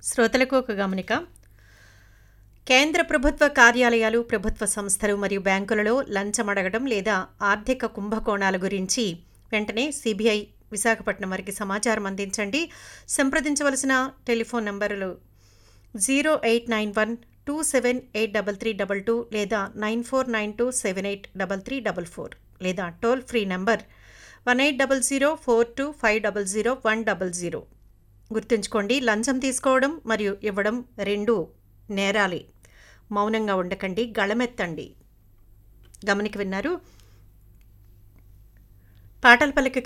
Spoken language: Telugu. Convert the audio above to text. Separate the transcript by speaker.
Speaker 1: శ్రోతలకు ఒక గమనిక కేంద్ర ప్రభుత్వ కార్యాలయాలు ప్రభుత్వ సంస్థలు మరియు బ్యాంకులలో లంచం అడగడం లేదా ఆర్థిక కుంభకోణాల గురించి వెంటనే సిబిఐ విశాఖపట్నం వారికి సమాచారం అందించండి సంప్రదించవలసిన టెలిఫోన్ నంబరులు zero eight nine one two seven eight double three double two లేదా nine four nine two seven eight double three double four లేదా toll free number one eight double zero four two five double zero one double zero గుర్తుంచుకోండి లంచం తీసుకోవడం మరియు ఇవ్వడం రెండు నేరాలే మౌనంగా ఉండకండి గళమెత్తండి గమనిక విన్నారు పాటల పల్లకి